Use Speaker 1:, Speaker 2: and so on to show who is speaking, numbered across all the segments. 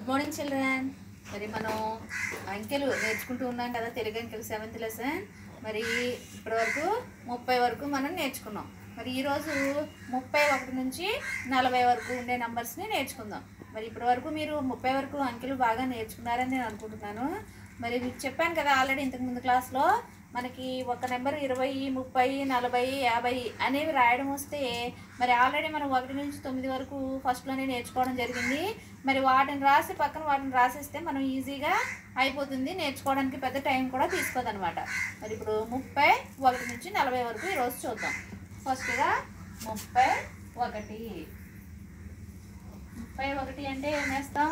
Speaker 1: good morning children మరి మనం అంకెలు నేర్చుకుంటూ ఉన్నాం కదా తెలుగు అంకెలు సెవెంత్ లెసన్ మరి ఇప్పటివరకు ముప్పై వరకు మనం నేర్చుకున్నాం మరి ఈరోజు ముప్పై ఒకటి నుంచి నలభై వరకు ఉండే నంబర్స్ని నేర్చుకుందాం మరి ఇప్పటి వరకు మీరు ముప్పై వరకు అంకెలు బాగా నేర్చుకున్నారని నేను అనుకుంటున్నాను మరి మీకు చెప్పాను కదా ఆల్రెడీ ఇంతకుముందు క్లాస్లో మనకి ఒక నెంబర్ ఇరవై ముప్పై నలభై యాభై అనేవి రాయడం వస్తే మరి ఆల్రెడీ మనం ఒకటి నుంచి తొమ్మిది వరకు ఫస్ట్లోనే నేర్చుకోవడం జరిగింది మరి వాటిని రాసి పక్కన వాటిని రాసేస్తే మనం ఈజీగా అయిపోతుంది నేర్చుకోవడానికి పెద్ద టైం కూడా తీసుకోదన్నమాట మరి ఇప్పుడు ముప్పై ఒకటి నుంచి నలభై వరకు ఈరోజు చూద్దాం ఫస్ట్గా ముప్పై ఒకటి ముప్పై ఒకటి అంటే ఏం వేస్తాం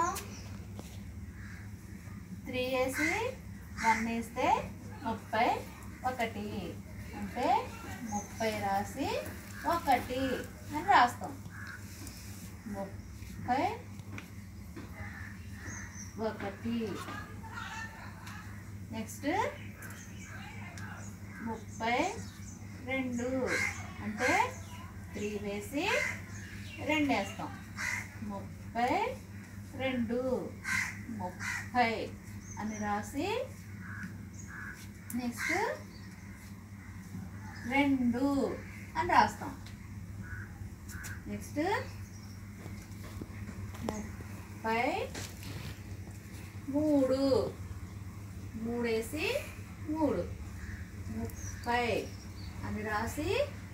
Speaker 1: త్రీ వేసి వన్ వేస్తే ముప్పై ఒకటి అంటే ముప్పై రాసి ఒకటి అని రాస్తాం ముప్పై ఒకటి నెక్స్ట్ ముప్పై రెండు అంటే త్రీ వేసి రెండు వేస్తాం ముప్పై రెండు ముప్పై అని రాసి నెక్స్ట్ రెండు అని రాస్తాం నెక్స్ట్ ముప్పై మూడు మూడేసి మూడు ముప్పై అని రాసి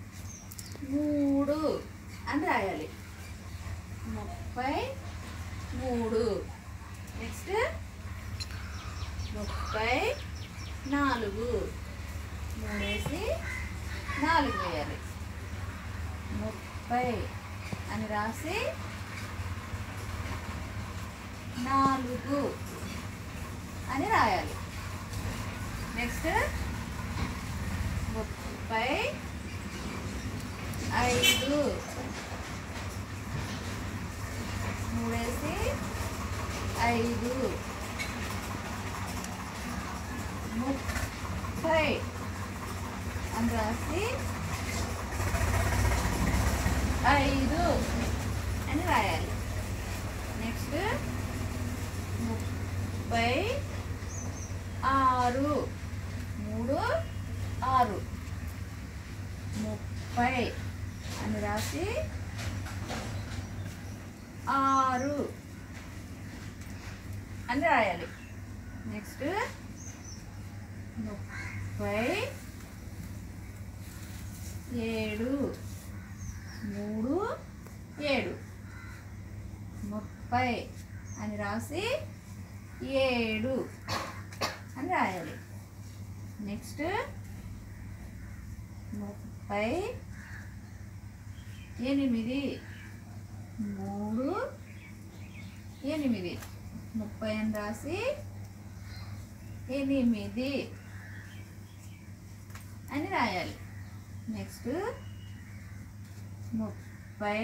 Speaker 1: మూడు అని రాయాలి ముప్పై మూడు నెక్స్ట్ ముప్పై నాలుగు మూడేసి నాలుగు వేయాలి ముప్పై అని రాసి నాలుగు అని రాయాలి నెక్స్ట్ ముప్పై ఐదు మూడేసి ఐదు ముప్పై అని రాసి ఐదు అని రాయాలి నెక్స్ట్ ముప్పై ఆరు మూడు ఆరు ముప్పై అని రాసి ఆరు అని రాయాలి నెక్స్ట్ ముప్పై ఏడు మూడు ఏడు ముప్పై అని రాసి ఏడు అని రాయాలి నెక్స్ట్ ముప్పై ఎనిమిది మూడు ఎనిమిది ముప్పై అని రాసి ఎనిమిది అని రాయాలి నెక్స్ట్ ముప్పై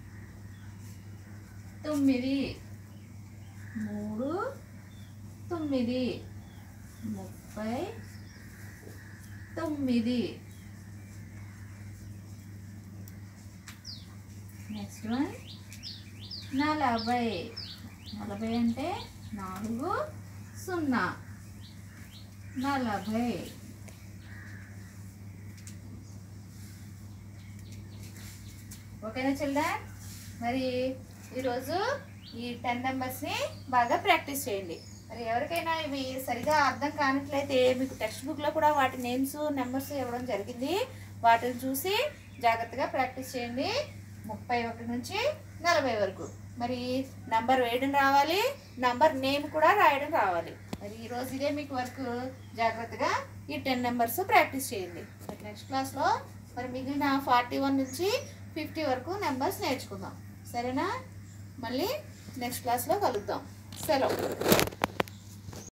Speaker 1: తొమ్మిది మూడు తొమ్మిది ముప్పై తొమ్మిది నెక్స్ట్ వన్ నలభై నలభై అంటే నాలుగు సున్నా నలభై ఓకేనా చిల్డ్రన్ మరి ఈరోజు ఈ టెన్ నెంబర్స్ని బాగా ప్రాక్టీస్ చేయండి మరి ఎవరికైనా ఇవి సరిగా అర్థం కానట్లయితే మీకు టెక్స్ట్ బుక్లో కూడా వాటి నేమ్స్ నెంబర్స్ ఇవ్వడం జరిగింది వాటిని చూసి జాగ్రత్తగా ప్రాక్టీస్ చేయండి ముప్పై ఒకటి నుంచి నలభై వరకు మరి నంబర్ వేయడం రావాలి నంబర్ నేమ్ కూడా రాయడం రావాలి మరి ఈరోజు ఇదే మీకు వర్క్ జాగ్రత్తగా ఈ టెన్ నెంబర్స్ ప్రాక్టీస్ చేయండి మరి నెక్స్ట్ క్లాస్లో మరి మిగిలిన ఫార్టీ వన్ నుంచి ఫిఫ్టీ వరకు నెంబర్స్ నేర్చుకుందాం సరేనా మళ్ళీ నెక్స్ట్ క్లాస్లో కలుద్దాం సెలవు